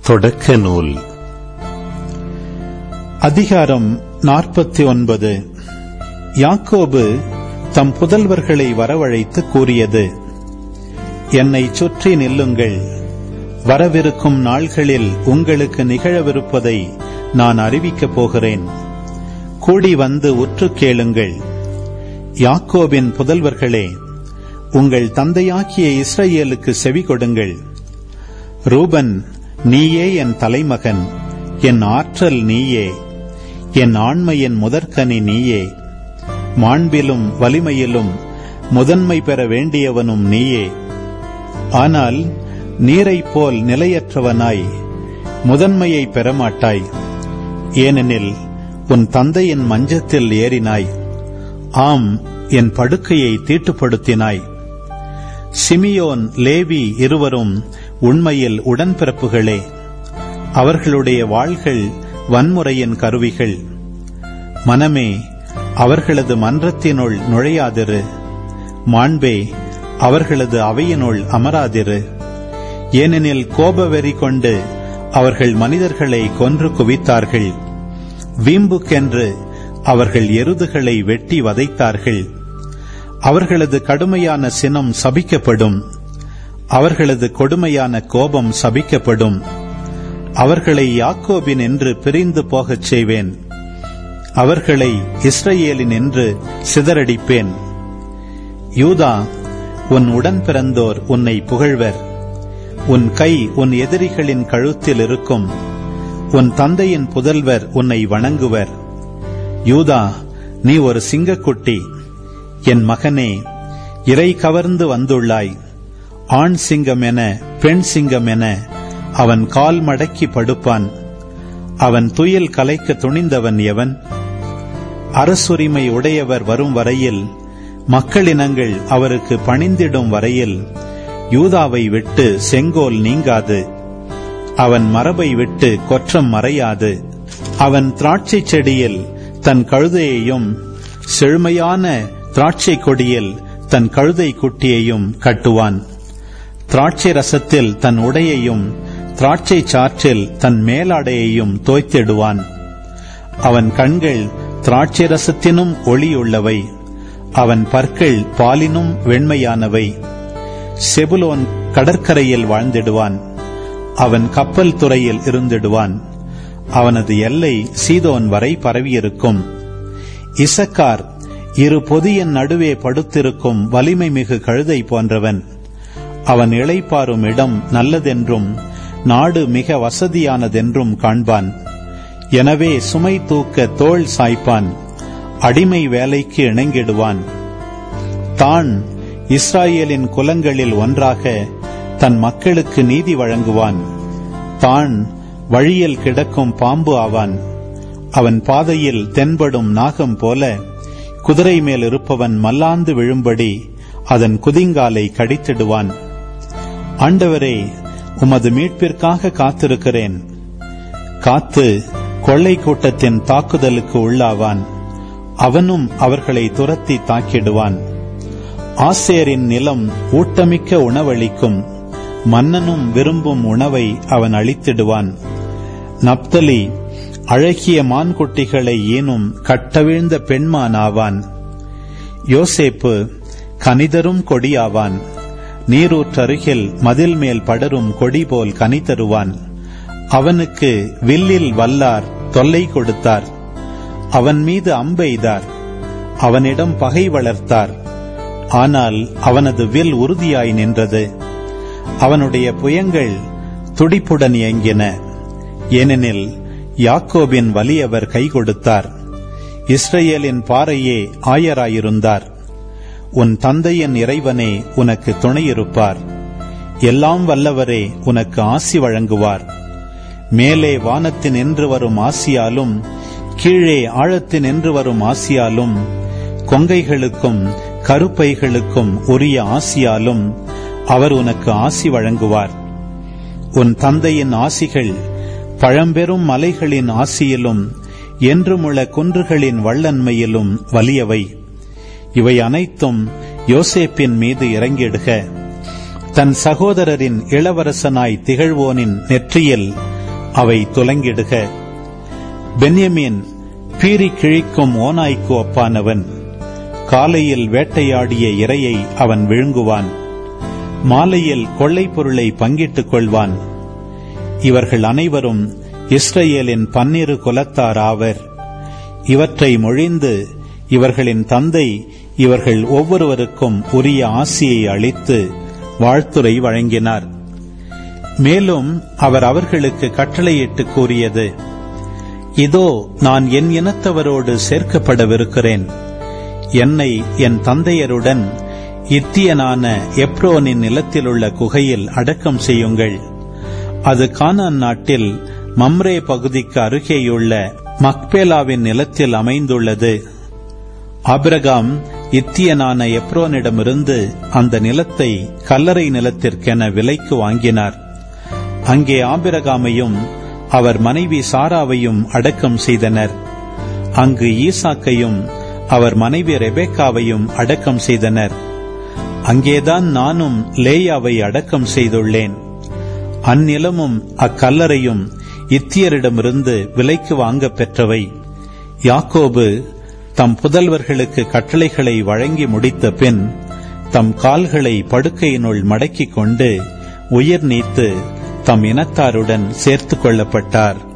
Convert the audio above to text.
தொடக்க நூல் அதிகாரம் நாற்பத்தி ஒன்பது யாக்கோபு தம் புதல்வர்களை வரவழைத்து கூறியது என்னை சுற்றி நில்லுங்கள் வரவிருக்கும் நாள்களில் உங்களுக்கு நிகழவிருப்பதை நான் அறிவிக்கப் போகிறேன் கூடி வந்து உற்று கேளுங்கள் யாக்கோபின் புதல்வர்களே உங்கள் தந்தையாக்கிய இஸ்ரவேலுக்கு செவி கொடுங்கள் ரூபன் நீயே என் தலைமகன் என் ஆற்றல் நீயே என் ஆண்மையின் முதற்கனி நீயே மாண்பிலும் வலிமையிலும் முதன்மை பெற வேண்டியவனும் நீயே ஆனால் நீரைப் போல் நிலையற்றவனாய் முதன்மையை பெறமாட்டாய் ஏனெனில் உன் தந்தையின் மஞ்சத்தில் ஏறினாய் ஆம் என் படுக்கையை தீட்டுப்படுத்தினாய் சிமியோன் லேவி இருவரும் உண்மையில் உடன்பிறப்புகளே அவர்களுடைய வாள்கள் வன்முறையின் கருவிகள் மனமே அவர்களது மன்றத்தினுள் நுழையாதிரு மாண்பே அவர்களது அவையினுள் அமராதிரு ஏனெனில் கோபவெறி கொண்டு அவர்கள் மனிதர்களை கொன்று குவித்தார்கள் வீம்புக்கென்று அவர்கள் எருதுகளை வெட்டி வதைத்தார்கள் அவர்களது கடுமையான சினம் சபிக்கப்படும் அவர்களது கொடுமையான கோபம் சபிக்கப்படும் அவர்களை யாக்கோபின் என்று பிரிந்து போகச் செய்வேன் அவர்களை இஸ்ரேலின் என்று சிதறடிப்பேன் யூதா உன் உடன் பிறந்தோர் உன்னை புகழ்வர் உன் கை உன் எதிரிகளின் கழுத்தில் இருக்கும் உன் தந்தையின் புதல்வர் உன்னை வணங்குவர் யூதா நீ ஒரு சிங்கக்குட்டி என் மகனே இறை கவர்ந்து வந்துள்ளாய் ஆண் சிங்கம் என பெண் சிங்கம் என அவன் கால் மடக்கி படுப்பான் அவன் துயில் கலைக்க துணிந்தவன் எவன் அரசுரிமை உடையவர் வரும் வரையில் மக்களினங்கள் அவருக்கு பணிந்திடும் வரையில் யூதாவை விட்டு செங்கோல் நீங்காது அவன் மரபை விட்டு கொற்றம் மறையாது அவன் திராட்சை செடியில் தன் கழுதையையும் செழுமையான திராட்சை கொடியில் தன் கழுதை குட்டியையும் கட்டுவான் திராட்சை ரசத்தில் தன் உடையையும் திராட்சை சாற்றில் தன் மேலாடையையும் தோய்த்திடுவான் அவன் கண்கள் திராட்சை ரசத்தினும் ஒளியுள்ளவை அவன் பற்கள் பாலினும் வெண்மையானவை செபுலோன் கடற்கரையில் வாழ்ந்திடுவான் அவன் கப்பல் துறையில் இருந்திடுவான் அவனது எல்லை சீதோன் வரை பரவியிருக்கும் இசக்கார் இரு பொதியின் நடுவே படுத்திருக்கும் வலிமை மிகு கழுதை போன்றவன் அவன் இளைப்பாரும் இடம் நல்லதென்றும் நாடு மிக வசதியானதென்றும் காண்பான் எனவே சுமை தூக்க தோள் சாய்ப்பான் அடிமை வேலைக்கு இணங்கிடுவான் தான் இஸ்ராயேலின் குலங்களில் ஒன்றாக தன் மக்களுக்கு நீதி வழங்குவான் தான் வழியில் கிடக்கும் பாம்பு ஆவான் அவன் பாதையில் தென்படும் நாகம் போல குதிரை மேல் இருப்பவன் மல்லாந்து விழும்படி அதன் குதிங்காலை கடித்திடுவான் ஆண்டவரே உமது மீட்பிற்காக காத்திருக்கிறேன் காத்து கொள்ளை கூட்டத்தின் தாக்குதலுக்கு உள்ளாவான் அவனும் அவர்களை துரத்தி தாக்கிடுவான் ஆசேரின் நிலம் ஊட்டமிக்க உணவளிக்கும் மன்னனும் விரும்பும் உணவை அவன் அளித்திடுவான் நப்தலி அழகிய மான்குட்டிகளை ஈனும் கட்டவிழ்ந்த பெண்மான் ஆவான் யோசேப்பு கனிதரும் கொடியாவான் நீரூற்றருகில் மதில் மேல் படரும் கொடி போல் கனி தருவான் அவனுக்கு வில்லில் வல்லார் தொல்லை கொடுத்தார் அவன் மீது அம்பெய்தார் அவனிடம் பகை வளர்த்தார் ஆனால் அவனது வில் உறுதியாய் நின்றது அவனுடைய புயங்கள் துடிப்புடன் இயங்கின ஏனெனில் யாக்கோபின் வலியவர் கை கொடுத்தார் இஸ்ரேலின் பாறையே ஆயராயிருந்தார் உன் தந்தையின் இறைவனே உனக்கு துணையிருப்பார் எல்லாம் வல்லவரே உனக்கு ஆசி வழங்குவார் மேலே வானத்தின் என்று வரும் ஆசியாலும் கீழே ஆழத்தின் என்று வரும் ஆசியாலும் கொங்கைகளுக்கும் கருப்பைகளுக்கும் உரிய ஆசியாலும் அவர் உனக்கு ஆசி வழங்குவார் உன் தந்தையின் ஆசிகள் பழம்பெரும் மலைகளின் ஆசியிலும் என்றுமுள்ள குன்றுகளின் வள்ளன்மையிலும் வலியவை இவை அனைத்தும் யோசேப்பின் மீது இறங்கிடுக தன் சகோதரரின் இளவரசனாய் திகழ்வோனின் நெற்றியில் அவை துலங்கிடுக பென்யமீன் பீறி கிழிக்கும் ஓநாய்க்கு ஒப்பானவன் காலையில் வேட்டையாடிய இரையை அவன் விழுங்குவான் மாலையில் கொள்ளைப் பொருளை பங்கிட்டுக் கொள்வான் இவர்கள் அனைவரும் இஸ்ரேலின் பன்னிரு குலத்தார் ஆவர் இவற்றை மொழிந்து இவர்களின் தந்தை இவர்கள் ஒவ்வொருவருக்கும் உரிய ஆசியை அளித்து வாழ்த்துரை வழங்கினார் மேலும் அவர் அவர்களுக்கு கட்டளையிட்டு கூறியது இதோ நான் என் இனத்தவரோடு சேர்க்கப்படவிருக்கிறேன் என்னை என் தந்தையருடன் இத்தியனான எப்ரோனின் நிலத்திலுள்ள குகையில் அடக்கம் செய்யுங்கள் அது கானான் நாட்டில் மம்ரே பகுதிக்கு அருகேயுள்ள மக்பேலாவின் நிலத்தில் அமைந்துள்ளது ஆபிரகாம் இத்தியனான எப்ரோனிடமிருந்து அந்த நிலத்தை கல்லறை நிலத்திற்கென விலைக்கு வாங்கினார் அங்கே ஆபிரகாமையும் அவர் மனைவி சாராவையும் அடக்கம் செய்தனர் அங்கு ஈசாக்கையும் அவர் மனைவி ரெபேக்காவையும் அடக்கம் செய்தனர் அங்கேதான் நானும் லேயாவை அடக்கம் செய்துள்ளேன் அந்நிலமும் அக்கல்லறையும் இத்தியரிடமிருந்து விலைக்கு வாங்கப் பெற்றவை யாக்கோபு தம் புதல்வர்களுக்கு கட்டளைகளை வழங்கி முடித்த பின் தம் கால்களை படுக்கையினுள் மடக்கிக் கொண்டு உயிர் நீத்து தம் இனத்தாருடன் சேர்த்துக் கொள்ளப்பட்டார்